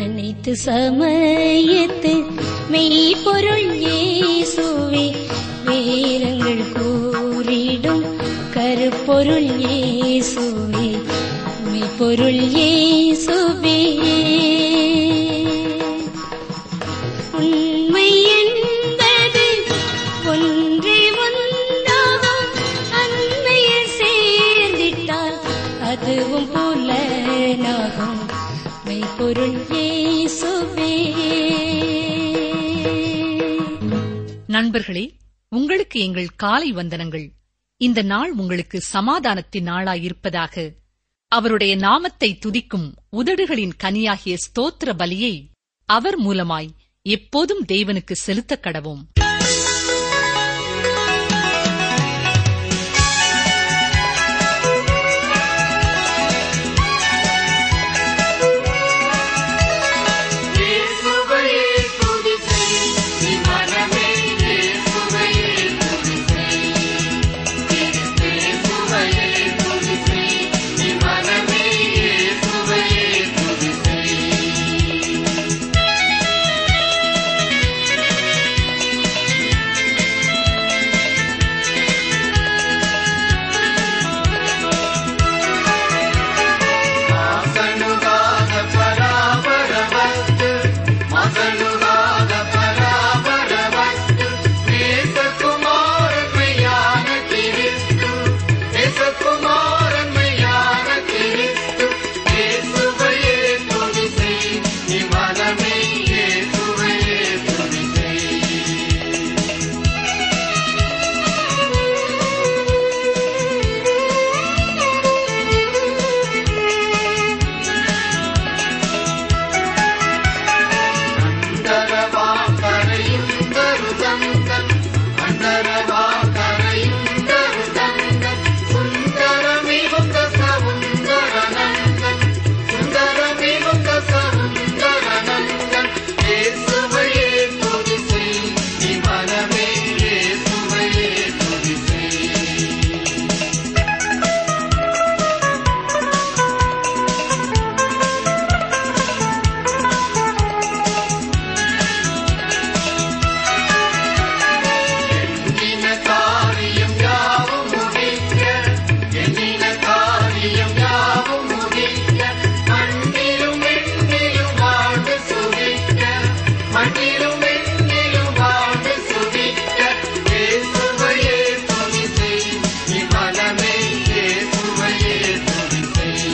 அனைத்து சமயத்து மெய்ப்பொருள் இயேசுவே வேதங்கள் கூறிடும் கருப்பொருள் இயேசுவே மெய்ப்பொருள் இயேசுவே உண்மை என்பது ஒன்றே ஒன்றாகும் அண்மையில் சேர்ந்திட்டால் அதுவும் புலனாகும் மெய்ப்பொருள் இயேசுவே நண்பர்களே உங்களுக்கு எங்கள் காலை வந்தனங்கள் இந்த நாள் உங்களுக்கு சமாதானத்தின் நாளாயிருப்பதாக அவருடைய நாமத்தை துதிக்கும் உதடுகளின் கனியாகிய ஸ்தோத்திர பலியை அவர் மூலமாய் எப்போதும் தேவனுக்கு செலுத்தக் கடவோம் இயேசுவையே துதி செய் நீ மனமே இயேசுவையே துதி செய் இயேசுவையே துதி செய் நீ மனமே இயேசுவையே துதி செய் ಮಸನುಗಾದ ಪರಾಪರ ವಸ್ತು ಮಸನುಗಾದ ಪರಾಪರ ವಸ್ತು ನೇಸ ಕುಮಾರನ್ಮಯಾನ ಕಿರಿಸ್ತು ನೇಸ ಕುಮಾರನ್ಮಯಾನ ಕಿರಿಸ್ತು ಯೇಸುவையே துதி செய் நீ மனமே இயேசுவையே துதி செய் அண்டரவா கரையும் கருதங்கள் அண்டரவா கரையும் கருதங்கள் சுந்தரமிகுந்த சவுந்தரனங்கள் சுந்தரமிகுந்த சவுந்தரனங்கள் இயேசுவையே துதி செய் நீ மனமே இயேசுவையே துதி செய் எண்ணின காரியம் யாவும் முடிக்க எண்ணின காரியம் யாவும் முடிக்க மண்ணிலும் எண்ணிலும் வாழ்ந்து சுகிக்க மண்ணிலும் எண்ணிலும் வாழ்ந்து சுகிக்க இயேசுவையே துதி செய் நீ மனமே இயேசுவையே துதி செய்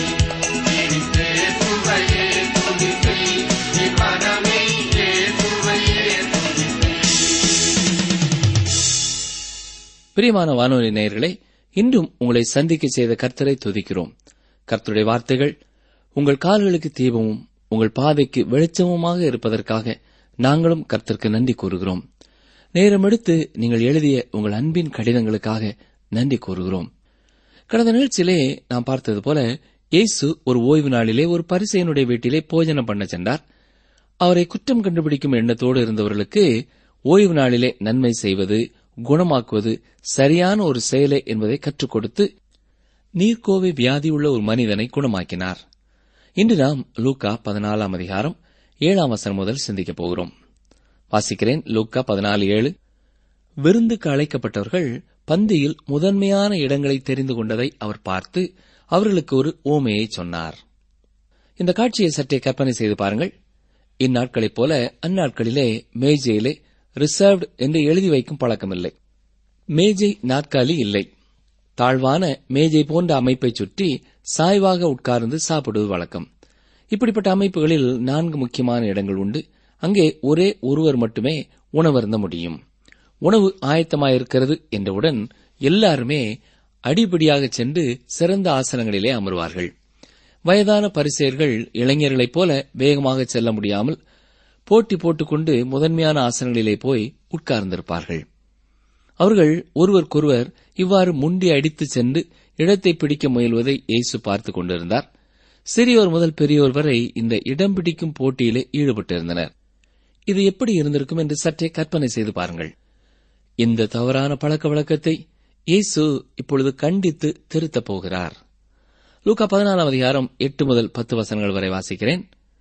இயேசுவையே துதி செய் நீ மனமே இயேசுவையே துதி செய் பிரியமான வானொலி நேயர்களே இன்றும் உங்களை சந்திக்க செய்த கர்த்தரை துதிக்கிறோம் கர்த்தருடைய வார்த்தைகள் உங்கள் கால்களுக்கு தீபமும் உங்கள் பாதைக்கு வெளிச்சமுமாக இருப்பதற்காக நாங்களும் கர்த்தருக்கு நன்றி கூறுகிறோம் நேரம் எடுத்து நீங்கள் எழுதிய உங்கள் அன்பின் கடிதங்களுக்காக நன்றி கூறுகிறோம் கடந்த நிகழ்ச்சியிலே நாம் பார்த்தது போல இயேசு ஒரு ஓய்வு நாளிலே ஒரு பரிசையனுடைய வீட்டிலே போஜனம் பண்ண சென்றார் அவரை குற்றம் கண்டுபிடிக்கும் எண்ணத்தோடு இருந்தவர்களுக்கு ஓய்வு நாளிலே நன்மை செய்வது குணமாக்குவது சரியான ஒரு செயலே என்பதை கற்றுக் கொடுத்து நீர்க்கோவை வியாதியுள்ள ஒரு மனிதனை குணமாக்கினார் இன்று நாம் லூக்கா பதினாலாம் அதிகாரம் ஏழாம் வசனம் முதல் சிந்திக்கப் போகிறோம் வாசிக்கிறேன் லூக்கா பதினாலு ஏழு விருந்துக்கு அழைக்கப்பட்டவர்கள் பந்தியில் முதன்மையான இடங்களை தெரிந்து கொண்டதை அவர் பார்த்து அவர்களுக்கு ஒரு ஓமையை சொன்னார் இந்த காட்சியை சற்றே கற்பனை செய்து பாருங்கள் இந்நாட்களைப் போல அந்நாட்களிலே மேஜையிலே ரிசர்வ்ட் என்று எழுதி வைக்கும் பழக்கமில்லை மேஜை நாற்காலி இல்லை தாழ்வான மேஜை போன்ற அமைப்பைச் சுற்றி சாய்வாக உட்கார்ந்து சாப்பிடுவது வழக்கம் இப்படிப்பட்ட அமைப்புகளில் நான்கு முக்கியமான இடங்கள் உண்டு அங்கே ஒரே ஒருவர் மட்டுமே உணவருந்த முடியும் உணவு ஆயத்தமாயிருக்கிறது என்றவுடன் எல்லாருமே அடிப்படியாக சென்று சிறந்த ஆசனங்களிலே அமர்வார்கள் வயதான பரிசேயர்கள் இளைஞர்களைப் போல வேகமாக செல்ல முடியாமல் போட்டி போட்டுக்கொண்டு முதன்மையான ஆசனங்களிலே போய் உட்கார்ந்திருப்பார்கள் அவர்கள் ஒருவருக்கொருவர் இவ்வாறு முண்டி அடித்துச் சென்று இடத்தை பிடிக்க முயல்வதை இயேசு பார்த்துக் கொண்டிருந்தார் சிறியோர் முதல் பெரியோர் வரை இந்த இடம் பிடிக்கும் போட்டியிலே ஈடுபட்டிருந்தனர் இது எப்படி இருந்திருக்கும் என்று சற்றே கற்பனை செய்து பாருங்கள் இந்த தவறான பழக்க வழக்கத்தை இயேசு இப்பொழுது கண்டித்து திருத்தப் போகிறார் லூக்கா பதினாலாம் அதிகாரம் எட்டு முதல் பத்து வசனங்கள் வரை வாசிக்கிறேன்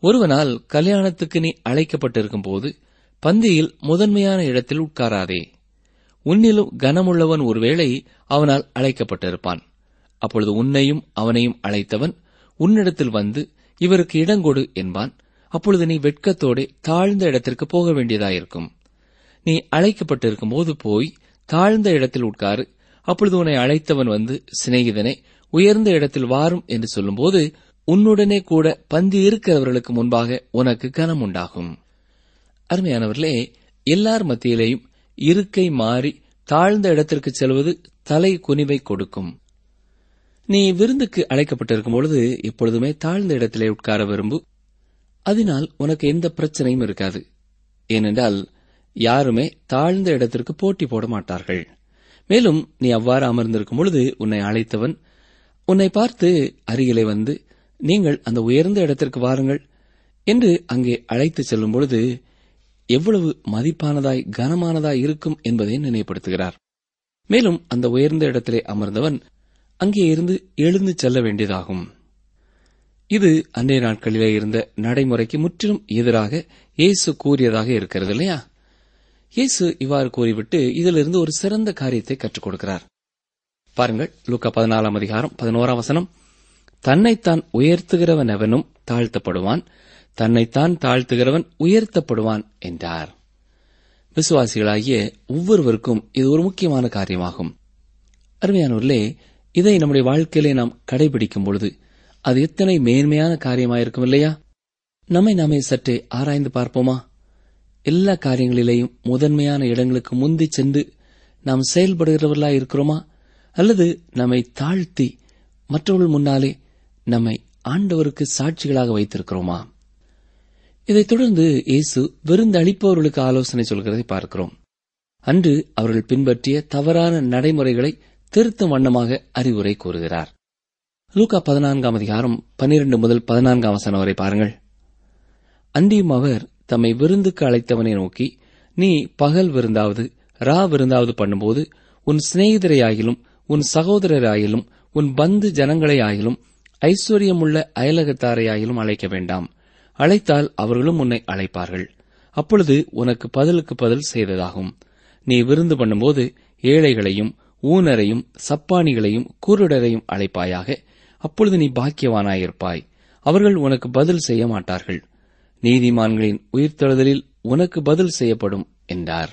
ஒருவனால் கல்யாணத்துக்கு நீ அழைக்கப்பட்டிருக்கும் போது பந்தியில் முதன்மையான இடத்தில் உட்காராதே உன்னிலும் கனமுள்ளவன் ஒருவேளை அவனால் அழைக்கப்பட்டிருப்பான் அப்பொழுது உன்னையும் அவனையும் அழைத்தவன் உன்னிடத்தில் வந்து இவருக்கு இடங்கொடு என்பான் அப்பொழுது நீ வெட்கத்தோடே தாழ்ந்த இடத்திற்கு போக வேண்டியதாயிருக்கும் நீ அழைக்கப்பட்டிருக்கும் போது போய் தாழ்ந்த இடத்தில் உட்காரு அப்பொழுது உன்னை அழைத்தவன் வந்து சிநேகிதனே உயர்ந்த இடத்தில் வாரும் என்று சொல்லும்போது உன்னுடனே கூட பந்தி இருக்கிறவர்களுக்கு முன்பாக உனக்கு கனம் உண்டாகும் அருமையானவர்களே எல்லார் மத்தியிலேயும் இருக்கை மாறி தாழ்ந்த இடத்திற்கு செல்வது தலை குனிவை கொடுக்கும் நீ விருந்துக்கு அழைக்கப்பட்டிருக்கும் பொழுது எப்பொழுதுமே தாழ்ந்த இடத்திலே உட்கார விரும்பு அதனால் உனக்கு எந்த பிரச்சனையும் இருக்காது ஏனென்றால் யாருமே தாழ்ந்த இடத்திற்கு போட்டி போட மாட்டார்கள் மேலும் நீ அவ்வாறு அமர்ந்திருக்கும் பொழுது உன்னை அழைத்தவன் உன்னை பார்த்து அருகிலே வந்து நீங்கள் அந்த உயர்ந்த இடத்திற்கு வாருங்கள் என்று அங்கே அழைத்துச் செல்லும் பொழுது எவ்வளவு மதிப்பானதாய் கனமானதாய் இருக்கும் என்பதை நினைவுபடுத்துகிறார் மேலும் அந்த உயர்ந்த இடத்திலே அமர்ந்தவன் அங்கே இருந்து எழுந்து செல்ல வேண்டியதாகும் இது அன்றைய நாட்களிலே இருந்த நடைமுறைக்கு முற்றிலும் எதிராக இயேசு கூறியதாக இருக்கிறது இல்லையா இயேசு இவ்வாறு கூறிவிட்டு இதிலிருந்து ஒரு சிறந்த காரியத்தை கற்றுக் கொடுக்கிறார் பாருங்கள் லூக்கா பதினாலாம் அதிகாரம் பதினோராம் வசனம் தன்னைத்தான் உயர்த்துகிறவன் எவனும் தாழ்த்தப்படுவான் தன்னைத்தான் தாழ்த்துகிறவன் உயர்த்தப்படுவான் என்றார் விசுவாசிகளாகிய ஒவ்வொருவருக்கும் இது ஒரு முக்கியமான காரியமாகும் அருமையானவர்களே இதை நம்முடைய வாழ்க்கையிலே நாம் கடைபிடிக்கும் பொழுது அது எத்தனை மேன்மையான காரியமாயிருக்கும் இல்லையா நம்மை நாமே சற்றே ஆராய்ந்து பார்ப்போமா எல்லா காரியங்களிலேயும் முதன்மையான இடங்களுக்கு முந்தி சென்று நாம் செயல்படுகிறவர்களா இருக்கிறோமா அல்லது நம்மை தாழ்த்தி மற்றவர்கள் முன்னாலே நம்மை ஆண்டவருக்கு சாட்சிகளாக வைத்திருக்கிறோமா இதைத் தொடர்ந்து இயேசு விருந்து அளிப்பவர்களுக்கு ஆலோசனை சொல்கிறதை பார்க்கிறோம் அன்று அவர்கள் பின்பற்றிய தவறான நடைமுறைகளை திருத்தும் வண்ணமாக அறிவுரை கூறுகிறார் லூக்கா பதினான்காம் அதிகாரம் பன்னிரண்டு முதல் பதினான்காம் வசனம் வரை பாருங்கள் அன்றியும் அவர் தம்மை விருந்துக்கு அழைத்தவனை நோக்கி நீ பகல் விருந்தாவது ரா விருந்தாவது பண்ணும்போது உன் சிநேகிதரையாகிலும் உன் சகோதரராயிலும் உன் பந்து ஜனங்களையாயிலும் ஐஸ்வர்யமுள்ள அயலகத்தாரையாயிலும் அழைக்க வேண்டாம் அழைத்தால் அவர்களும் உன்னை அழைப்பார்கள் அப்பொழுது உனக்கு பதிலுக்கு பதில் செய்ததாகும் நீ விருந்து பண்ணும்போது ஏழைகளையும் ஊனரையும் சப்பானிகளையும் குருடரையும் அழைப்பாயாக அப்பொழுது நீ பாக்கியவானாயிருப்பாய் அவர்கள் உனக்கு பதில் செய்ய மாட்டார்கள் நீதிமான்களின் உயிர்த்தெழுதலில் உனக்கு பதில் செய்யப்படும் என்றார்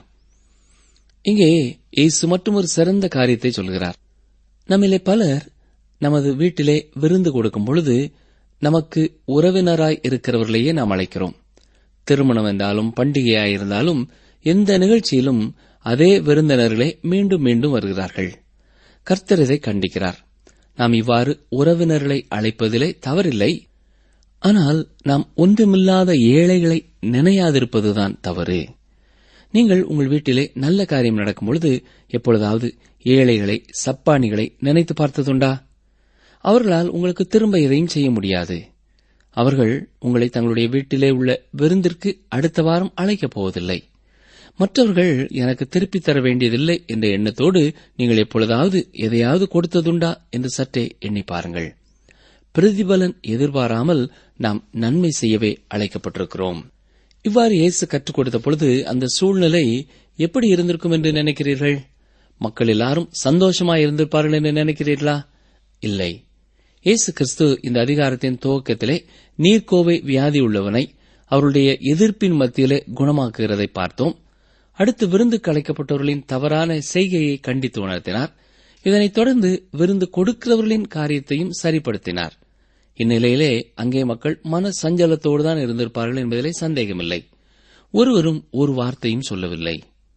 இங்கே இயேசு மற்றும் ஒரு சிறந்த காரியத்தை சொல்கிறார் நம்மிலே பலர் நமது வீட்டிலே விருந்து கொடுக்கும் பொழுது நமக்கு உறவினராய் இருக்கிறவர்களையே நாம் அழைக்கிறோம் திருமணம் என்றாலும் பண்டிகையாயிருந்தாலும் எந்த நிகழ்ச்சியிலும் அதே விருந்தினர்களே மீண்டும் மீண்டும் வருகிறார்கள் கர்த்தர் இதை கண்டிக்கிறார் நாம் இவ்வாறு உறவினர்களை அழைப்பதிலே தவறில்லை ஆனால் நாம் ஒன்றுமில்லாத ஏழைகளை நினையாதிருப்பதுதான் தவறு நீங்கள் உங்கள் வீட்டிலே நல்ல காரியம் நடக்கும் பொழுது எப்பொழுதாவது ஏழைகளை சப்பானிகளை நினைத்து பார்த்ததுண்டா அவர்களால் உங்களுக்கு திரும்ப எதையும் செய்ய முடியாது அவர்கள் உங்களை தங்களுடைய வீட்டிலே உள்ள விருந்திற்கு அடுத்த வாரம் அழைக்கப் போவதில்லை மற்றவர்கள் எனக்கு திருப்பித் தர வேண்டியதில்லை என்ற எண்ணத்தோடு நீங்கள் எப்பொழுதாவது எதையாவது கொடுத்ததுண்டா என்று சற்றே எண்ணி பாருங்கள் பிரதிபலன் எதிர்பாராமல் நாம் நன்மை செய்யவே அழைக்கப்பட்டிருக்கிறோம் இவ்வாறு இயேசு கற்றுக் கொடுத்த பொழுது அந்த சூழ்நிலை எப்படி இருந்திருக்கும் என்று நினைக்கிறீர்கள் மக்கள் எல்லாரும் சந்தோஷமாய் இருந்திருப்பார்கள் என்று நினைக்கிறீர்களா இல்லை இயேசு கிறிஸ்து இந்த அதிகாரத்தின் துவக்கத்திலே நீர்க்கோவை வியாதி உள்ளவனை அவருடைய எதிர்ப்பின் மத்தியிலே குணமாக்குகிறதை பார்த்தோம் அடுத்து விருந்து அழைக்கப்பட்டவர்களின் தவறான செய்கையை கண்டித்து உணர்த்தினார் இதனைத் தொடர்ந்து விருந்து கொடுக்கிறவர்களின் காரியத்தையும் சரிப்படுத்தினார் இந்நிலையிலே அங்கே மக்கள் மன சஞ்சலத்தோடு தான் இருந்திருப்பார்கள் என்பதிலே சந்தேகமில்லை ஒருவரும் ஒரு வார்த்தையும் சொல்லவில்லை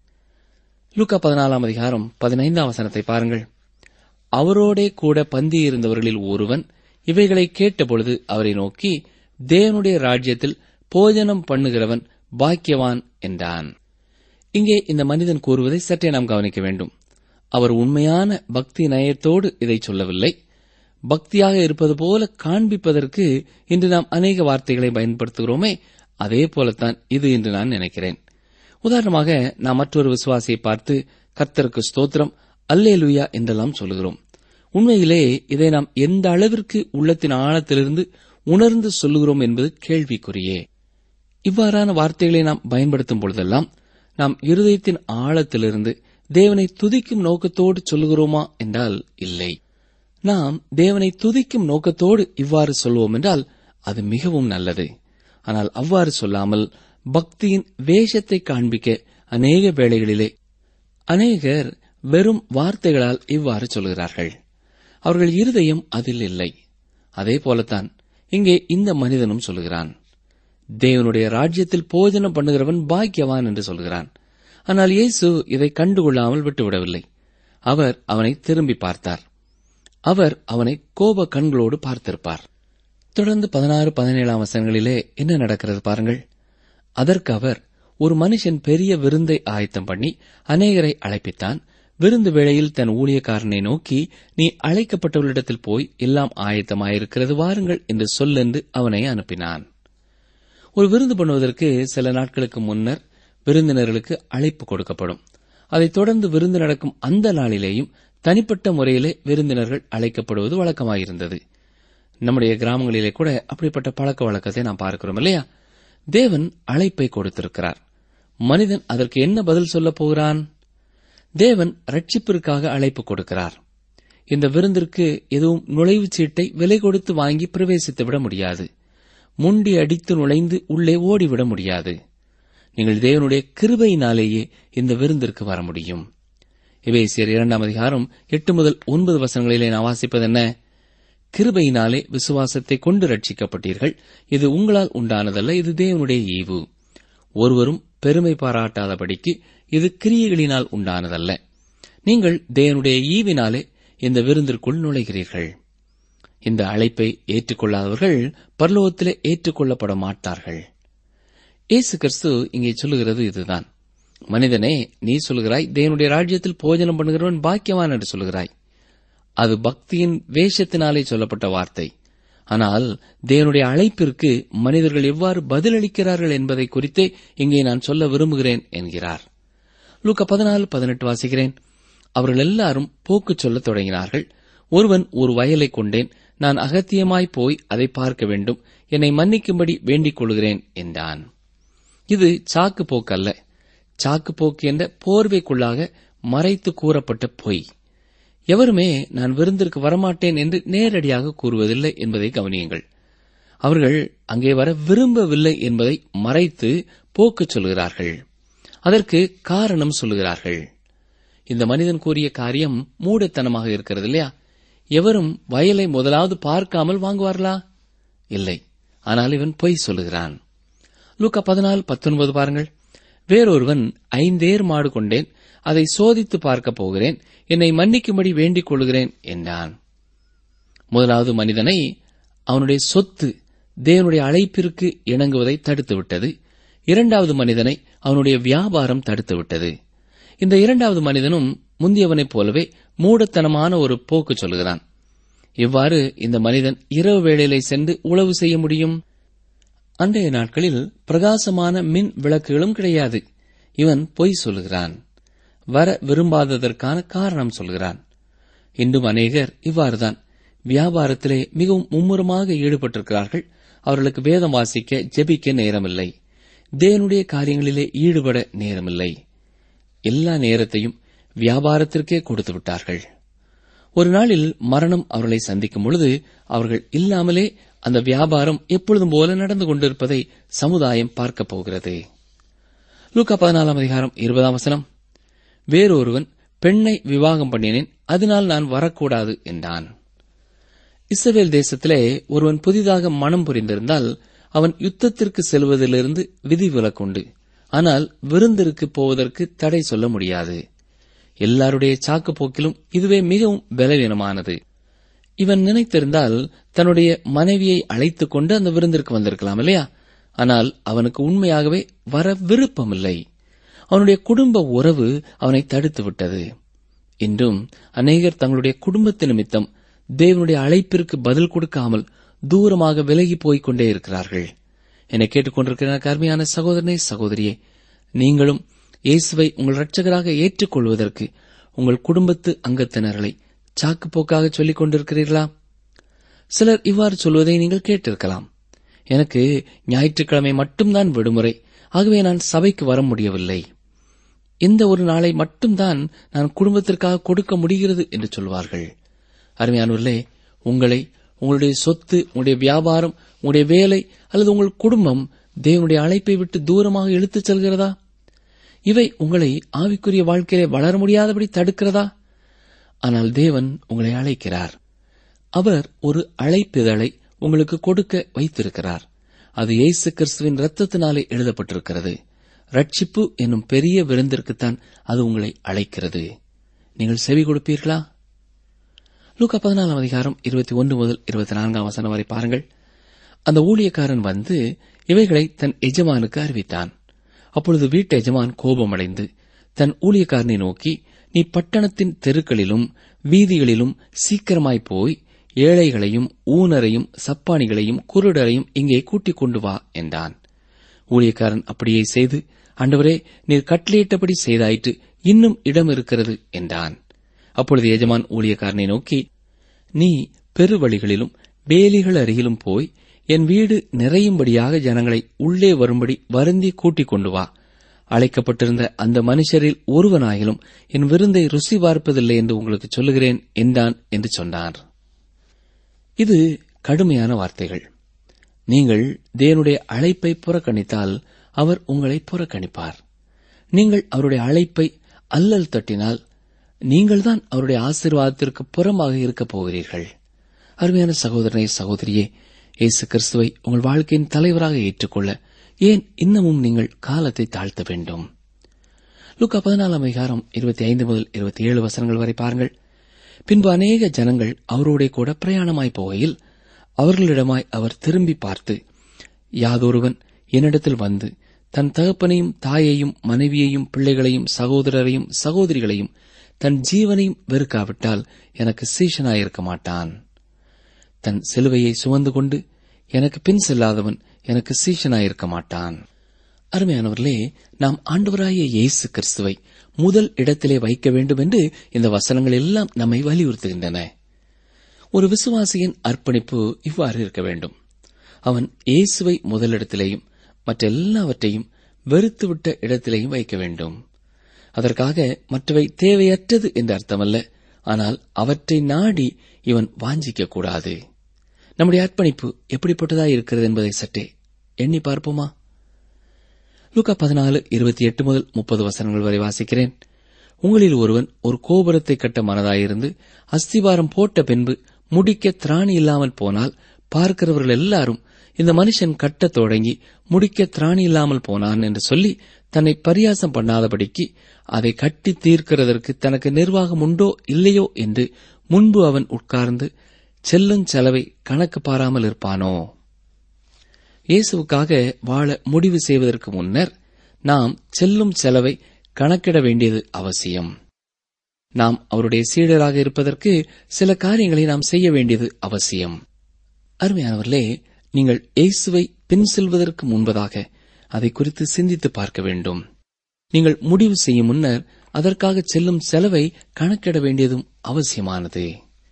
லூக்கா பதினாலாம் அதிகாரம் பதினைந்தாம் வசனத்தை பாருங்கள் அவரோடே கூட பந்தி இருந்தவர்களில் ஒருவன் இவைகளை கேட்டபொழுது அவரை நோக்கி தேவனுடைய ராஜ்யத்தில் போஜனம் பண்ணுகிறவன் பாக்கியவான் என்றான் இங்கே இந்த மனிதன் கூறுவதை சற்றே நாம் கவனிக்க வேண்டும் அவர் உண்மையான பக்தி நயத்தோடு இதை சொல்லவில்லை பக்தியாக இருப்பது போல காண்பிப்பதற்கு இன்று நாம் அநேக வார்த்தைகளை பயன்படுத்துகிறோமே அதே போலத்தான் இது என்று நான் நினைக்கிறேன் உதாரணமாக நாம் மற்றொரு விசுவாசியை பார்த்து கர்த்தருக்கு ஸ்தோத்திரம் அல்லேலுயா என்றெல்லாம் சொல்லுகிறோம் உண்மையிலே இதை நாம் எந்த அளவிற்கு உள்ளத்தின் ஆழத்திலிருந்து உணர்ந்து சொல்லுகிறோம் என்பது கேள்விக்குறியே இவ்வாறான வார்த்தைகளை நாம் பயன்படுத்தும் பொழுதெல்லாம் நாம் இருதயத்தின் ஆழத்திலிருந்து தேவனை துதிக்கும் நோக்கத்தோடு சொல்லுகிறோமா என்றால் இல்லை நாம் தேவனை துதிக்கும் நோக்கத்தோடு இவ்வாறு சொல்வோம் என்றால் அது மிகவும் நல்லது ஆனால் அவ்வாறு சொல்லாமல் பக்தியின் வேஷத்தை காண்பிக்க அநேக வேளைகளிலே அநேகர் வெறும் வார்த்தைகளால் இவ்வாறு சொல்கிறார்கள் அவர்கள் இருதயம் அதில் இல்லை அதே போலத்தான் இங்கே இந்த மனிதனும் சொல்கிறான் தேவனுடைய ராஜ்யத்தில் போஜனம் பண்ணுகிறவன் பாக்கியவான் என்று சொல்கிறான் ஆனால் இயேசு இதை கண்டுகொள்ளாமல் விட்டுவிடவில்லை அவர் அவனை திரும்பி பார்த்தார் அவர் அவனை கோப கண்களோடு பார்த்திருப்பார் தொடர்ந்து பதினாறு பதினேழாம் வசனங்களிலே என்ன நடக்கிறது பாருங்கள் அதற்கு அவர் ஒரு மனுஷன் பெரிய விருந்தை ஆயத்தம் பண்ணி அநேகரை அழைப்பித்தான் விருந்து வேளையில் தன் ஊழியக்காரனை நோக்கி நீ அழைக்கப்பட்டவர்களிடத்தில் போய் எல்லாம் ஆயத்தமாயிருக்கிறது வாருங்கள் என்று சொல்லென்று அவனை அனுப்பினான் ஒரு விருந்து பண்ணுவதற்கு சில நாட்களுக்கு முன்னர் விருந்தினர்களுக்கு அழைப்பு கொடுக்கப்படும் அதைத் தொடர்ந்து விருந்து நடக்கும் அந்த நாளிலேயும் தனிப்பட்ட முறையிலே விருந்தினர்கள் அழைக்கப்படுவது வழக்கமாயிருந்தது நம்முடைய கிராமங்களிலே கூட அப்படிப்பட்ட பழக்க வழக்கத்தை நாம் பார்க்கிறோம் இல்லையா தேவன் அழைப்பை கொடுத்திருக்கிறார் மனிதன் அதற்கு என்ன பதில் சொல்லப் போகிறான் தேவன் ரட்சிப்பிற்காக அழைப்பு கொடுக்கிறார் இந்த விருந்திற்கு எதுவும் நுழைவுச் சீட்டை விலை கொடுத்து வாங்கி பிரவேசித்து விட முடியாது முண்டி அடித்து நுழைந்து உள்ளே ஓடிவிட முடியாது நீங்கள் தேவனுடைய கிருபையினாலேயே இந்த விருந்திற்கு வர முடியும் எபேசியர் இரண்டாம் அதிகாரம் எட்டு முதல் ஒன்பது வசனங்களிலே நான் வாசிப்பது என்ன கிருபையினாலே விசுவாசத்தை கொண்டு ரட்சிக்கப்பட்டீர்கள் இது உங்களால் உண்டானதல்ல இது தேவனுடைய ஈவு ஒருவரும் பெருமை பாராட்டாதபடிக்கு இது கிரியைகளினால் உண்டானதல்ல நீங்கள் தேவனுடைய ஈவினாலே இந்த விருந்திற்குள் நுழைகிறீர்கள் இந்த அழைப்பை ஏற்றுக்கொள்ளாதவர்கள் பரலோகத்திலே ஏற்றுக்கொள்ளப்பட மாட்டார்கள் இயேசு கிறிஸ்து இங்கே சொல்லுகிறது இதுதான் மனிதனே நீ சொல்கிறாய் தேவனுடைய ராஜ்யத்தில் போஜனம் பண்ணுகிறவன் பாக்கியவான் என்று சொல்கிறாய் அது பக்தியின் வேஷத்தினாலே சொல்லப்பட்ட வார்த்தை ஆனால் தேவனுடைய அழைப்பிற்கு மனிதர்கள் எவ்வாறு பதிலளிக்கிறார்கள் என்பதை குறித்தே இங்கே நான் சொல்ல விரும்புகிறேன் என்கிறார் லூக்க பதினாலு பதினெட்டு வாசிக்கிறேன் அவர்கள் எல்லாரும் போக்கு சொல்லத் தொடங்கினார்கள் ஒருவன் ஒரு வயலை கொண்டேன் நான் அகத்தியமாய் போய் அதை பார்க்க வேண்டும் என்னை மன்னிக்கும்படி வேண்டிக் கொள்கிறேன் என்றான் இது சாக்கு போக்கல்ல சாக்கு போக்கு என்ற போர்வைக்குள்ளாக மறைத்து கூறப்பட்ட பொய் எவருமே நான் விருந்திற்கு வரமாட்டேன் என்று நேரடியாக கூறுவதில்லை என்பதை கவனியுங்கள் அவர்கள் அங்கே வர விரும்பவில்லை என்பதை மறைத்து போக்கு சொல்கிறார்கள் அதற்கு காரணம் சொல்லுகிறார்கள் இந்த மனிதன் கூறிய காரியம் மூடத்தனமாக இருக்கிறது இல்லையா எவரும் வயலை முதலாவது பார்க்காமல் வாங்குவார்களா இல்லை ஆனால் இவன் பொய் சொல்லுகிறான் லூக்கா பதினாலு பத்தொன்பது பாருங்கள் வேறொருவன் ஐந்தேர் மாடு கொண்டேன் அதை சோதித்து பார்க்கப் போகிறேன் என்னை மன்னிக்கும்படி வேண்டிக் கொள்கிறேன் என்றான் முதலாவது மனிதனை அவனுடைய சொத்து தேவனுடைய அழைப்பிற்கு இணங்குவதை தடுத்துவிட்டது இரண்டாவது மனிதனை அவனுடைய வியாபாரம் தடுத்துவிட்டது இந்த இரண்டாவது மனிதனும் முந்தியவனைப் போலவே மூடத்தனமான ஒரு போக்கு சொல்கிறான் இவ்வாறு இந்த மனிதன் இரவு வேளையிலே சென்று உழவு செய்ய முடியும் அன்றைய நாட்களில் பிரகாசமான மின் விளக்குகளும் கிடையாது இவன் பொய் சொல்லுகிறான் வர விரும்பாததற்கான காரணம் சொல்கிறான் இன்றும் அநேகர் இவ்வாறுதான் வியாபாரத்திலே மிகவும் மும்முரமாக ஈடுபட்டிருக்கிறார்கள் அவர்களுக்கு வேதம் வாசிக்க ஜெபிக்க நேரமில்லை தேவனுடைய காரியங்களிலே ஈடுபட நேரமில்லை எல்லா நேரத்தையும் வியாபாரத்திற்கே கொடுத்து விட்டார்கள் ஒரு நாளில் மரணம் அவர்களை சந்திக்கும் பொழுது அவர்கள் இல்லாமலே அந்த வியாபாரம் எப்பொழுதும் போல நடந்து கொண்டிருப்பதை சமுதாயம் பார்க்கப் போகிறது லூக்கா பதினாலாம் அதிகாரம் இருபதாம் வசனம் வேறொருவன் பெண்ணை விவாகம் பண்ணினேன் அதனால் நான் வரக்கூடாது என்றான் இஸ்ரவேல் தேசத்திலே ஒருவன் புதிதாக மனம் புரிந்திருந்தால் அவன் யுத்தத்திற்கு செல்வதிலிருந்து விதிவிலக்குண்டு ஆனால் விருந்திற்கு போவதற்கு தடை சொல்ல முடியாது எல்லாருடைய சாக்கு போக்கிலும் இதுவே மிகவும் பலவீனமானது இவன் நினைத்திருந்தால் தன்னுடைய மனைவியை அழைத்துக் கொண்டு அந்த விருந்திற்கு வந்திருக்கலாம் இல்லையா ஆனால் அவனுக்கு உண்மையாகவே வர விருப்பமில்லை அவனுடைய குடும்ப உறவு அவனை தடுத்து விட்டது இன்றும் அநேகர் தங்களுடைய குடும்பத்து நிமித்தம் தேவனுடைய அழைப்பிற்கு பதில் கொடுக்காமல் தூரமாக விலகி போய்க் கொண்டே இருக்கிறார்கள் என்னை கேட்டுக்கொண்டிருக்கிற அருமையான சகோதரனே சகோதரியே நீங்களும் இயேசுவை உங்கள் இரட்சகராக ஏற்றுக்கொள்வதற்கு உங்கள் குடும்பத்து அங்கத்தினர்களை சாக்குப்போக்காக சொல்லிக் கொண்டிருக்கிறீர்களா சிலர் இவ்வாறு சொல்வதை நீங்கள் கேட்டிருக்கலாம் எனக்கு ஞாயிற்றுக்கிழமை மட்டும்தான் விடுமுறை ஆகவே நான் சபைக்கு வர முடியவில்லை இந்த ஒரு நாளை மட்டும்தான் நான் குடும்பத்திற்காக கொடுக்க முடிகிறது என்று சொல்வார்கள் அருமையானவர்களே உங்களை உங்களுடைய சொத்து உங்களுடைய வியாபாரம் உங்களுடைய வேலை அல்லது உங்கள் குடும்பம் தேவனுடைய அழைப்பை விட்டு தூரமாக இழுத்துச் செல்கிறதா இவை உங்களை ஆவிக்குரிய வாழ்க்கையிலே வளர முடியாதபடி தடுக்கிறதா ஆனால் தேவன் உங்களை அழைக்கிறார் அவர் ஒரு அழைப்பிதழை உங்களுக்கு கொடுக்க வைத்திருக்கிறார் அது இயேசு கிறிஸ்துவின் ரத்தத்தினாலே எழுதப்பட்டிருக்கிறது ரட்சிப்பு என்னும் பெரிய விருந்திற்குத்தான் அது உங்களை அழைக்கிறது நீங்கள் செவி கொடுப்பீர்களா லூக்கா பதினாலாம் அதிகாரம் இருபத்தி ஒன்று முதல் இருபத்தி நான்காம் வசனம் வரை பாருங்கள் அந்த ஊழியக்காரன் வந்து இவைகளை தன் எஜமானுக்கு அறிவித்தான் அப்பொழுது வீட்டு எஜமான் கோபமடைந்து தன் ஊழியக்காரனை நோக்கி நீ பட்டணத்தின் தெருக்களிலும் வீதிகளிலும் சீக்கிரமாய் போய் ஏழைகளையும் ஊனரையும் சப்பானிகளையும் குருடரையும் இங்கே கூட்டிக் கொண்டு வா என்றான் ஊழியக்காரன் அப்படியே செய்து ஆண்டவரே நீர் கட்டளையிட்டபடி செய்தாயிற்று இன்னும் இடம் இருக்கிறது என்றான் அப்பொழுது எஜமான் ஊழியக்காரனை நோக்கி நீ பெருவழிகளிலும் வேலிகள் அருகிலும் போய் என் வீடு நிறையும்படியாக ஜனங்களை உள்ளே வரும்படி வருந்தி கூட்டிக் கொண்டு வா அழைக்கப்பட்டிருந்த அந்த மனுஷரில் ஒருவனாயிலும் என் விருந்தை ருசி பார்ப்பதில்லை என்று உங்களுக்கு சொல்லுகிறேன் என்றான் என்று சொன்னார் இது கடுமையான வார்த்தைகள் நீங்கள் தேவனுடைய அழைப்பை புறக்கணித்தால் அவர் உங்களை புறக்கணிப்பார் நீங்கள் அவருடைய அழைப்பை அல்லல் தட்டினால் நீங்கள்தான் அவருடைய ஆசீர்வாதத்திற்கு புறமாக இருக்கப் போகிறீர்கள் அருமையான சகோதரனை சகோதரியே இயேசு கிறிஸ்துவை உங்கள் வாழ்க்கையின் தலைவராக ஏற்றுக்கொள்ள ஏன் இன்னமும் நீங்கள் காலத்தை தாழ்த்த வேண்டும் லுக்கா பதினாலாம் அதிகாரம் இருபத்தி ஐந்து முதல் இருபத்தி ஏழு வசனங்கள் வரை பாருங்கள் பின்பு அநேக ஜனங்கள் அவரோட கூட பிரயாணமாய் போகையில் அவர்களிடமாய் அவர் திரும்பி பார்த்து யாதொருவன் என்னிடத்தில் வந்து தன் தகப்பனையும் தாயையும் மனைவியையும் பிள்ளைகளையும் சகோதரரையும் சகோதரிகளையும் தன் ஜீவனையும் வெறுக்காவிட்டால் எனக்கு சீஷனாயிருக்க மாட்டான் தன் சிலுவையை சுமந்து கொண்டு எனக்கு பின் செல்லாதவன் எனக்கு சீஷனாயிருக்க மாட்டான் அருமையானவர்களே நாம் ஆண்டவராகிய இயேசு கிறிஸ்துவை முதல் இடத்திலே வைக்க வேண்டும் என்று இந்த வசனங்கள் எல்லாம் நம்மை வலியுறுத்துகின்றன ஒரு விசுவாசியின் அர்ப்பணிப்பு இவ்வாறு இருக்க வேண்டும் அவன் இயேசுவை முதலிடத்திலேயும் மற்ற எல்லாவற்றையும் வெறுத்துவிட்ட இடத்திலேயும் வைக்க வேண்டும் அதற்காக மற்றவை தேவையற்றது என்று அர்த்தமல்ல ஆனால் அவற்றை நாடி இவன் வாஞ்சிக்க கூடாது நம்முடைய அர்ப்பணிப்பு எப்படிப்பட்டதாய் இருக்கிறது என்பதை சற்றே எண்ணி பார்ப்போமா லூக்கா பதினாலு இருபத்தி எட்டு முதல் முப்பது வசனங்கள் வரை வாசிக்கிறேன் உங்களில் ஒருவன் ஒரு கோபுரத்தை கட்ட மனதாயிருந்து அஸ்திவாரம் போட்ட பின்பு முடிக்க திராணி இல்லாமல் போனால் பார்க்கிறவர்கள் எல்லாரும் இந்த மனுஷன் கட்டத் தொடங்கி முடிக்க திராணி இல்லாமல் போனான் என்று சொல்லி தன்னை பரியாசம் பண்ணாதபடிக்கு அதை கட்டி தீர்க்கிறதற்கு தனக்கு நிர்வாகம் உண்டோ இல்லையோ என்று முன்பு அவன் உட்கார்ந்து செல்லும் செலவை கணக்கு பாராமல் இருப்பானோ இயேசுவுக்காக வாழ முடிவு செய்வதற்கு முன்னர் நாம் செல்லும் செலவை கணக்கிட வேண்டியது அவசியம் நாம் அவருடைய சீடராக இருப்பதற்கு சில காரியங்களை நாம் செய்ய வேண்டியது அவசியம் அருமையானவர்களே நீங்கள் இயேசுவை பின் செல்வதற்கு முன்பதாக அதை குறித்து சிந்தித்து பார்க்க வேண்டும் நீங்கள் முடிவு செய்யும் முன்னர் அதற்காக செல்லும் செலவை கணக்கிட வேண்டியதும் அவசியமானது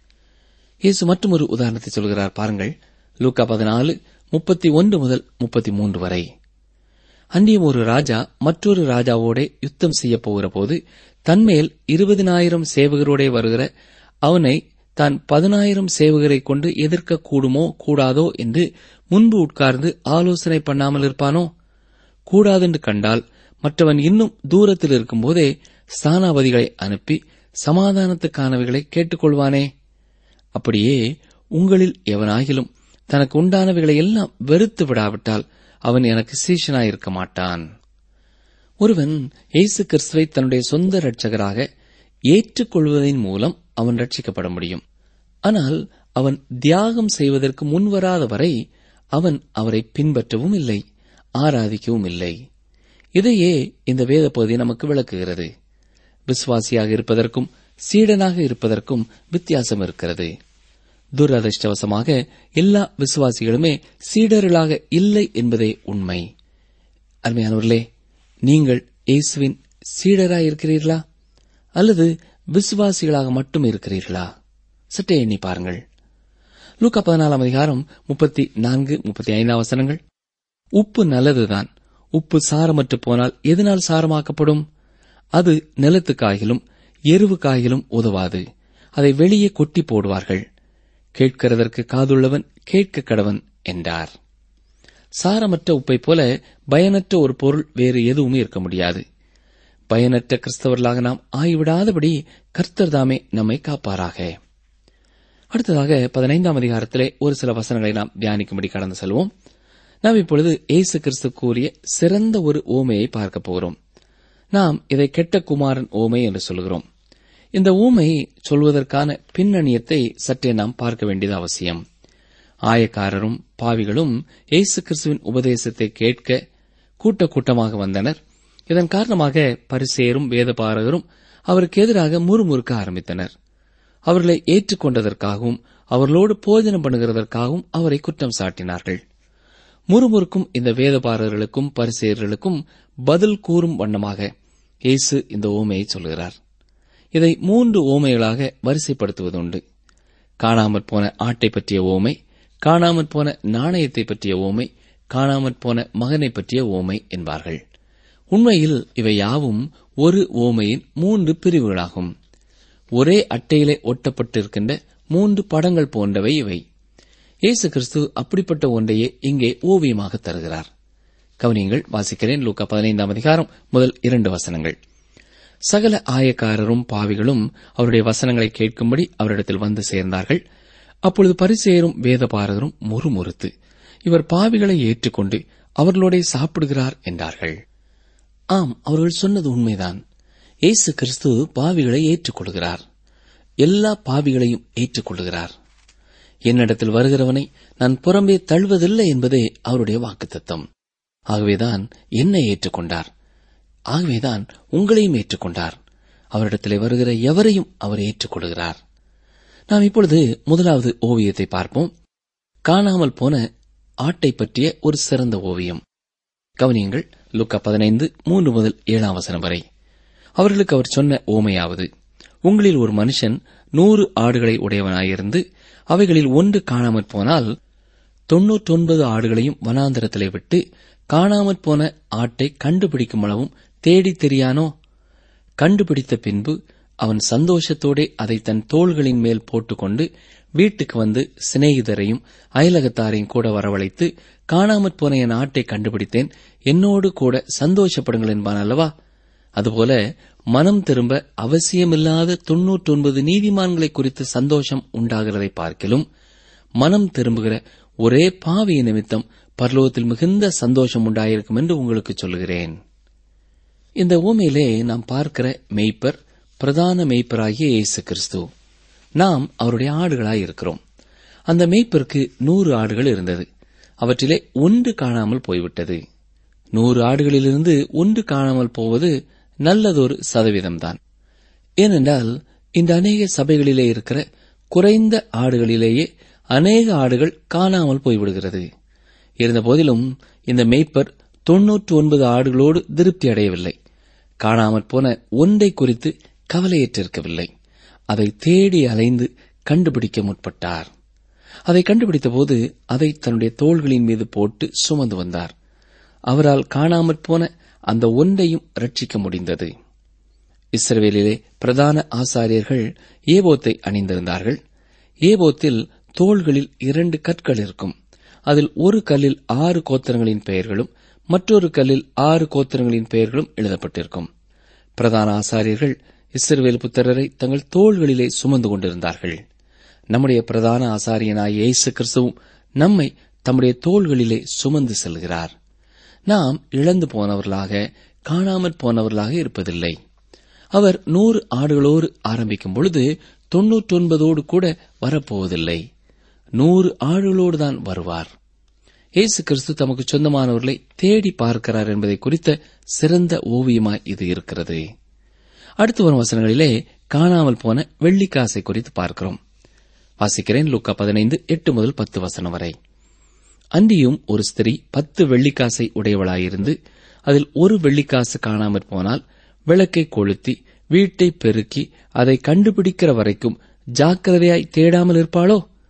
இயேசு மற்றும் ஒரு உதாரணத்தை சொல்கிறார் பாருங்கள் லூக்கா பதினாலு முப்பத்தி ஒன்று முதல் முப்பத்தி மூன்று வரை அன்றியும் ஒரு ராஜா மற்றொரு ராஜாவோட யுத்தம் செய்ய போகிற போது தன்மேல் இருபதினாயிரம் சேவகரோட வருகிற அவனை தான் பதினாயிரம் சேவகரை கொண்டு எதிர்க்க கூடுமோ கூடாதோ என்று முன்பு உட்கார்ந்து ஆலோசனை பண்ணாமல் இருப்பானோ கூடாதென்று கண்டால் மற்றவன் இன்னும் தூரத்தில் இருக்கும்போதே ஸ்தானாபதிகளை அனுப்பி சமாதானத்துக்கானவைகளை கேட்டுக்கொள்வானே அப்படியே உங்களில் எவனாகிலும் தனக்கு உண்டானவைகளை எல்லாம் வெறுத்து விடாவிட்டால் அவன் எனக்கு சீஷனாயிருக்க மாட்டான் ஒருவன் இயேசு கிறிஸ்துவை தன்னுடைய சொந்த இரட்சகராக ஏற்றுக்கொள்வதன் மூலம் அவன் ரட்சிக்கப்பட முடியும் ஆனால் அவன் தியாகம் செய்வதற்கு முன்வராத வரை அவன் அவரை பின்பற்றவும் இல்லை ஆராதிக்கவும் இல்லை இதையே இந்த வேத பகுதி நமக்கு விளக்குகிறது விசுவாசியாக இருப்பதற்கும் சீடனாக இருப்பதற்கும் வித்தியாசம் இருக்கிறது துரதிருஷ்டவசமாக எல்லா விசுவாசிகளுமே சீடர்களாக இல்லை என்பதே உண்மை அருமையானவர்களே நீங்கள் இயேசுவின் சீடராய் இருக்கிறீர்களா அல்லது விசுவாசிகளாக மட்டும் இருக்கிறீர்களா சற்றே எண்ணி பாருங்கள் லூக்கா பதினாலாம் அதிகாரம் முப்பத்தி நான்கு முப்பத்தி ஐந்தாம் வசனங்கள் உப்பு நல்லதுதான் உப்பு சாரமற்று போனால் எதனால் சாரமாக்கப்படும் அது நிலத்துக்காகிலும் எருவுக்காகிலும் உதவாது அதை வெளியே கொட்டி போடுவார்கள் கேட்கிறதற்கு காதுள்ளவன் கேட்க கடவன் என்றார் சாரமற்ற உப்பை போல பயனற்ற ஒரு பொருள் வேறு எதுவுமே இருக்க முடியாது பயனற்ற கிறிஸ்தவர்களாக நாம் ஆய்விடாதபடி கர்த்தர் தாமே நம்மை காப்பாராக அடுத்ததாக பதினைந்தாம் அதிகாரத்திலே ஒரு சில வசனங்களை நாம் தியானிக்கும்படி கடந்து செல்வோம் நாம் இப்பொழுது இயேசு கிறிஸ்து கூறிய சிறந்த ஒரு ஓமையை பார்க்க போகிறோம் நாம் இதை கெட்ட குமாரன் ஓமை என்று சொல்கிறோம் இந்த ஊமை சொல்வதற்கான பின்னணியத்தை சற்றே நாம் பார்க்க வேண்டியது அவசியம் ஆயக்காரரும் பாவிகளும் இயேசு கிறிஸ்துவின் உபதேசத்தை கேட்க கூட்ட கூட்டமாக வந்தனர் இதன் காரணமாக பரிசேரும் வேதபாரகரும் அவருக்கு எதிராக முறுமுறுக்க ஆரம்பித்தனர் அவர்களை ஏற்றுக்கொண்டதற்காகவும் அவர்களோடு போஜனம் பண்ணுகிறதற்காகவும் அவரை குற்றம் சாட்டினார்கள் முறுமுறுக்கும் இந்த வேதபாரர்களுக்கும் பரிசேயர்களுக்கும் பதில் கூறும் வண்ணமாக இயேசு இந்த ஓமையை சொல்கிறார் இதை மூன்று ஓமைகளாக வரிசைப்படுத்துவதுண்டு காணாமற் போன ஆட்டை பற்றிய ஓமை காணாமற் போன நாணயத்தை பற்றிய ஓமை காணாமற் போன மகனை பற்றிய ஓமை என்பார்கள் உண்மையில் இவை யாவும் ஒரு ஓமையின் மூன்று பிரிவுகளாகும் ஒரே அட்டையிலே ஒட்டப்பட்டிருக்கின்ற மூன்று படங்கள் போன்றவை இவை இயேசு கிறிஸ்து அப்படிப்பட்ட ஒன்றையே இங்கே ஓவியமாக தருகிறார் கவனியங்கள் வாசிக்கிறேன் லூக்கா பதினைந்தாம் அதிகாரம் முதல் இரண்டு வசனங்கள் சகல ஆயக்காரரும் பாவிகளும் அவருடைய வசனங்களை கேட்கும்படி அவரிடத்தில் வந்து சேர்ந்தார்கள் அப்பொழுது பரிசேரும் வேதபாரகரும் முறுமுறுத்து இவர் பாவிகளை ஏற்றுக்கொண்டு அவர்களோட சாப்பிடுகிறார் என்றார்கள் ஆம் அவர்கள் சொன்னது உண்மைதான் இயேசு கிறிஸ்து பாவிகளை ஏற்றுக்கொள்கிறார் எல்லா பாவிகளையும் ஏற்றுக்கொள்கிறார் என்னிடத்தில் வருகிறவனை நான் புறம்பே தள்ளுவதில்லை என்பதே அவருடைய வாக்குத்தத்தம் ஆகவேதான் என்னை ஏற்றுக்கொண்டார் ஆகவேதான் உங்களையும் ஏற்றுக்கொண்டார் அவரிடத்திலே வருகிற எவரையும் அவர் ஏற்றுக்கொள்கிறார் நாம் இப்பொழுது முதலாவது ஓவியத்தை பார்ப்போம் காணாமல் போன ஆட்டை பற்றிய ஒரு சிறந்த ஓவியம் கவனியங்கள் லுக்கா பதினைந்து மூன்று முதல் ஏழாம் வசனம் வரை அவர்களுக்கு அவர் சொன்ன ஓமையாவது உங்களில் ஒரு மனுஷன் நூறு ஆடுகளை உடையவனாயிருந்து அவைகளில் ஒன்று காணாமற் போனால் தொன்னூற்றொன்பது ஆடுகளையும் வனாந்தரத்திலே விட்டு காணாமற் போன ஆட்டை கண்டுபிடிக்கும் அளவும் தேடித் தெரியானோ கண்டுபிடித்த பின்பு அவன் சந்தோஷத்தோடே அதை தன் தோள்களின் மேல் போட்டுக்கொண்டு வீட்டுக்கு வந்து சிநேகிதரையும் அயலகத்தாரையும் கூட வரவழைத்து காணாமற் போன என் ஆட்டை கண்டுபிடித்தேன் என்னோடு கூட சந்தோஷப்படுங்கள் என்பான் அல்லவா அதுபோல மனம் திரும்ப அவசியமில்லாத தொன்னூற்றொன்பது நீதிமான்களை குறித்து சந்தோஷம் உண்டாகிறதை பார்க்கிலும் மனம் திரும்புகிற ஒரே பாவிய நிமித்தம் பரலோகத்தில் மிகுந்த சந்தோஷம் உண்டாயிருக்கும் என்று உங்களுக்கு சொல்கிறேன் இந்த ஊமையிலே நாம் பார்க்கிற மெய்ப்பர் பிரதான மெய்ப்பராகிய இயேசு கிறிஸ்து நாம் அவருடைய ஆடுகளாய் இருக்கிறோம் அந்த மெய்ப்பருக்கு நூறு ஆடுகள் இருந்தது அவற்றிலே ஒன்று காணாமல் போய்விட்டது நூறு ஆடுகளிலிருந்து ஒன்று காணாமல் போவது நல்லதொரு சதவீதம்தான் ஏனென்றால் இந்த அநேக சபைகளிலே இருக்கிற குறைந்த ஆடுகளிலேயே அநேக ஆடுகள் காணாமல் போய்விடுகிறது இருந்தபோதிலும் இந்த மெய்ப்பர் தொன்னூற்று ஒன்பது ஆடுகளோடு திருப்தி அடையவில்லை காணாமற் போன ஒன்றை குறித்து கவலையற்றிருக்கவில்லை அதை தேடி அலைந்து கண்டுபிடிக்க முற்பட்டார் அதை கண்டுபிடித்தபோது அதை தன்னுடைய தோள்களின் மீது போட்டு சுமந்து வந்தார் அவரால் காணாமற் போன அந்த ஒன்றையும் ரட்சிக்க முடிந்தது இஸ்ரவேலிலே பிரதான ஆசாரியர்கள் ஏபோத்தை அணிந்திருந்தார்கள் ஏபோத்தில் தோள்களில் இரண்டு கற்கள் இருக்கும் அதில் ஒரு கல்லில் ஆறு கோத்திரங்களின் பெயர்களும் மற்றொரு கல்லில் ஆறு கோத்திரங்களின் பெயர்களும் எழுதப்பட்டிருக்கும் பிரதான ஆசாரியர்கள் இஸ்ரவேல் புத்திரரை தங்கள் தோள்களிலே சுமந்து கொண்டிருந்தார்கள் நம்முடைய பிரதான ஆசாரியனாய் இயேசு கிறிஸ்துவும் நம்மை தம்முடைய தோள்களிலே சுமந்து செல்கிறார் நாம் இழந்து போனவர்களாக காணாமற் போனவர்களாக இருப்பதில்லை அவர் நூறு ஆடுகளோடு ஆரம்பிக்கும் பொழுது தொன்னூற்றொன்பதோடு கூட வரப்போவதில்லை நூறு ஆடுகளோடு தான் வருவார் இயேசு கிறிஸ்து தமக்கு சொந்தமானவர்களை தேடி பார்க்கிறார் என்பதை குறித்த சிறந்த ஓவியமாய் இது இருக்கிறது அடுத்து வரும் வசனங்களிலே காணாமல் போன வெள்ளிக்காசை குறித்து பார்க்கிறோம் வாசிக்கிறேன் லுக்கா பதினைந்து எட்டு முதல் பத்து வசனம் வரை அன்றியும் ஒரு ஸ்திரீ பத்து வெள்ளிக்காசை உடையவளாயிருந்து அதில் ஒரு வெள்ளிக்காசு காணாமற் போனால் விளக்கை கொளுத்தி வீட்டை பெருக்கி அதை கண்டுபிடிக்கிற வரைக்கும் ஜாக்கிரதையாய் தேடாமல் இருப்பாளோ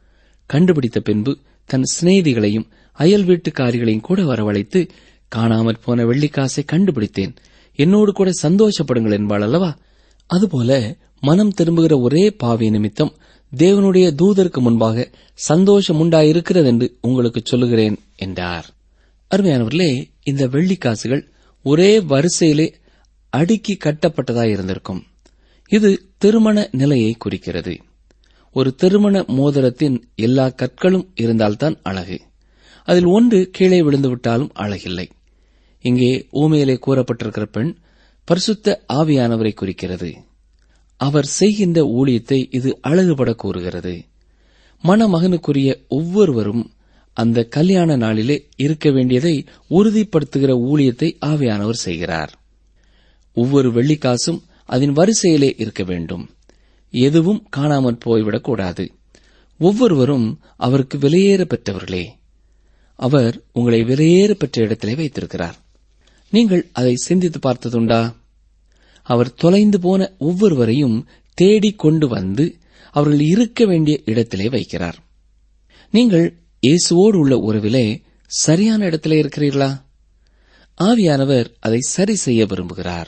கண்டுபிடித்த பின்பு தன் சிநேகிதிகளையும் அயல் வீட்டுக்காரிகளையும் கூட வரவழைத்து காணாமற் போன வெள்ளிக்காசை கண்டுபிடித்தேன் என்னோடு கூட சந்தோஷப்படுங்கள் என்பாள் அல்லவா அதுபோல மனம் திரும்புகிற ஒரே பாவி நிமித்தம் தேவனுடைய தூதருக்கு முன்பாக சந்தோஷம் உண்டாயிருக்கிறது என்று உங்களுக்கு சொல்லுகிறேன் என்றார் அருமையானவர்களே இந்த வெள்ளிக்காசுகள் ஒரே வரிசையிலே அடுக்கி கட்டப்பட்டதாய் இருந்திருக்கும் இது திருமண நிலையை குறிக்கிறது ஒரு திருமண மோதிரத்தின் எல்லா கற்களும் இருந்தால்தான் அழகு அதில் ஒன்று கீழே விழுந்துவிட்டாலும் அழகில்லை இங்கே ஊமையிலே கூறப்பட்டிருக்கிற பெண் பரிசுத்த ஆவியானவரை குறிக்கிறது அவர் செய்கின்ற ஊழியத்தை இது அழகுபட கூறுகிறது மணமகனுக்குரிய ஒவ்வொருவரும் அந்த கல்யாண நாளிலே இருக்க வேண்டியதை உறுதிப்படுத்துகிற ஊழியத்தை ஆவியானவர் செய்கிறார் ஒவ்வொரு வெள்ளிக்காசும் அதன் வரிசையிலே இருக்க வேண்டும் எதுவும் காணாமற் போய்விடக்கூடாது ஒவ்வொருவரும் அவருக்கு விலையேற பெற்றவர்களே அவர் உங்களை விலையேற பெற்ற இடத்திலே வைத்திருக்கிறார் நீங்கள் அதை சிந்தித்து பார்த்ததுண்டா அவர் தொலைந்து போன ஒவ்வொருவரையும் தேடிக் கொண்டு வந்து அவர்கள் இருக்க வேண்டிய இடத்திலே வைக்கிறார் நீங்கள் இயேசுவோடு உள்ள உறவிலே சரியான இடத்திலே இருக்கிறீர்களா ஆவியானவர் அதை சரி செய்ய விரும்புகிறார்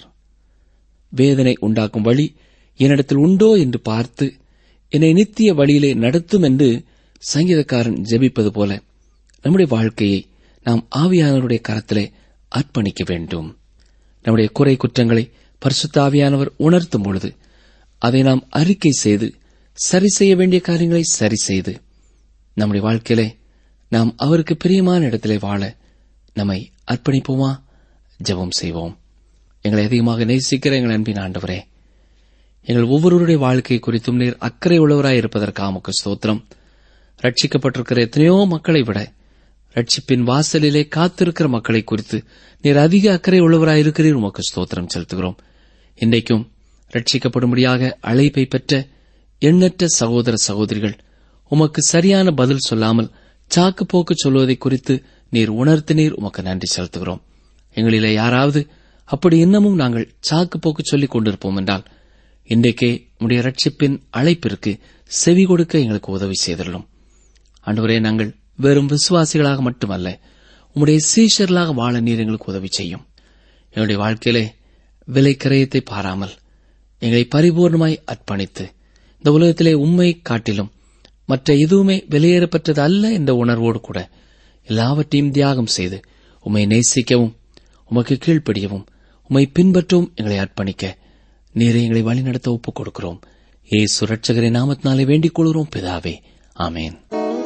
வேதனை உண்டாக்கும் வழி என்னிடத்தில் உண்டோ என்று பார்த்து என்னை நித்திய வழியிலே நடத்தும் என்று சங்கீதக்காரன் ஜெபிப்பது போல நம்முடைய வாழ்க்கையை நாம் ஆவியானவருடைய கரத்திலே அர்ப்பணிக்க வேண்டும் நம்முடைய குறை குற்றங்களை பரிசுத்த ஆவியானவர் உணர்த்தும் பொழுது அதை நாம் அறிக்கை செய்து சரி செய்ய வேண்டிய காரியங்களை சரி செய்து நம்முடைய வாழ்க்கையிலே நாம் அவருக்கு பிரியமான இடத்திலே வாழ நம்மை அர்ப்பணிப்போமா ஜெபம் செய்வோம் எங்களை அதிகமாக நேசிக்கிற எங்கள் அன்பின் ஆண்டவரே எங்கள் ஒவ்வொருவருடைய வாழ்க்கை குறித்தும் நீர் அக்கறை உள்ளவராய் இருப்பதற்காக உமக்கு ஸ்தோத்திரம் ரட்சிக்கப்பட்டிருக்கிற எத்தனையோ மக்களை விட ரட்சிப்பின் வாசலிலே காத்திருக்கிற மக்களை குறித்து நீர் அதிக அக்கறை உள்ளவராய் இருக்கிறீர் உமக்கு ஸ்தோத்திரம் செலுத்துகிறோம் இன்றைக்கும் ரட்சிக்கப்படும்படியாக அழைப்பை பெற்ற எண்ணற்ற சகோதர சகோதரிகள் உமக்கு சரியான பதில் சொல்லாமல் சாக்கு போக்கு சொல்வதை குறித்து நீர் உணர்த்தினீர் உமக்கு நன்றி செலுத்துகிறோம் எங்களிலே யாராவது அப்படி இன்னமும் நாங்கள் சாக்கு போக்கு சொல்லிக் கொண்டிருப்போம் என்றால் இன்றைக்கே உடைய ரட்சிப்பின் அழைப்பிற்கு செவி கொடுக்க எங்களுக்கு உதவி செய்துள்ளோம் ஆண்டவரே நாங்கள் வெறும் விசுவாசிகளாக மட்டுமல்ல உம்முடைய சீஷர்களாக வாழ நீர் எங்களுக்கு உதவி செய்யும் எங்களுடைய வாழ்க்கையிலே விலை கிரயத்தை பாராமல் எங்களை பரிபூர்ணமாய் அர்ப்பணித்து இந்த உலகத்திலே உண்மை காட்டிலும் மற்ற எதுவுமே வெளியேறப்பட்டது அல்ல என்ற உணர்வோடு கூட எல்லாவற்றையும் தியாகம் செய்து உம்மை நேசிக்கவும் உமக்கு கீழ்ப்படியவும் உம்மை பின்பற்றவும் எங்களை அர்ப்பணிக்க நீரை எங்களை வழிநடத்த ஒப்புக் கொடுக்கிறோம் ஏசு ரட்சகரை நாமத்தினாலே வேண்டிக் கொள்கிறோம் பிதாவே ஆமேன்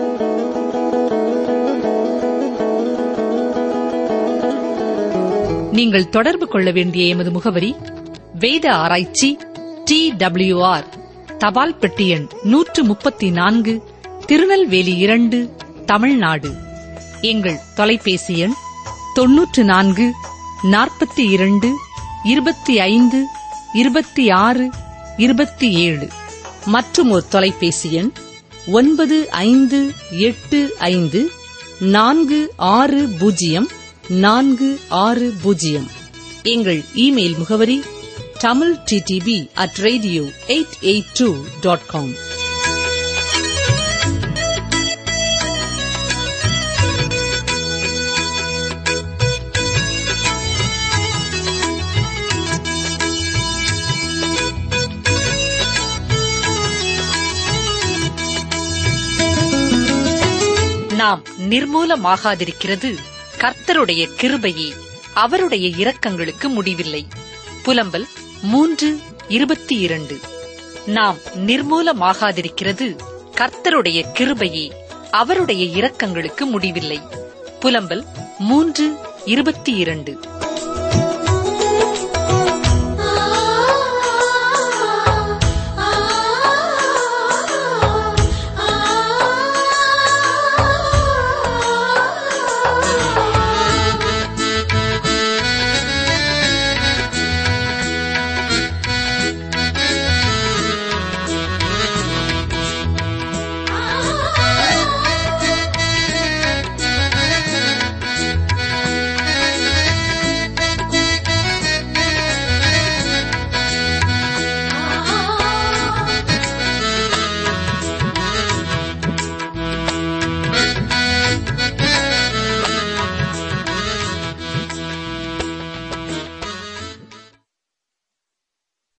நீங்கள் தொடர்பு கொள்ள வேண்டிய எமது முகவரி வேத ஆராய்ச்சி டி ஆர் தபால் பெட்டி எண் நூற்று முப்பத்தி நான்கு திருநெல்வேலி இரண்டு தமிழ்நாடு எங்கள் தொலைபேசி எண் தொன்னூற்று நான்கு நாற்பத்தி இரண்டு இருபத்தி ஐந்து இருபத்தி ஆறு இருபத்தி ஏழு மற்றும் ஒரு தொலைபேசி எண் ஒன்பது ஐந்து எட்டு ஐந்து நான்கு ஆறு பூஜ்ஜியம் நான்கு ஆறு பூஜ்ஜியம் எங்கள் இமெயில் முகவரி Tamil TDP at radio eight eight two dot com நாம் நிர்மூலமாகாதிருக்கிறது கர்த்தருடைய கிருபையே அவருடைய இரக்கங்களுக்கு முடிவில்லை புலம்பல் மூன்று இருபத்தி இரண்டு நாம் நிர்மூலமாகாதிருக்கிறது கர்த்தருடைய கிருபையே அவருடைய இரக்கங்களுக்கு முடிவில்லை புலம்பல் மூன்று இருபத்தி இரண்டு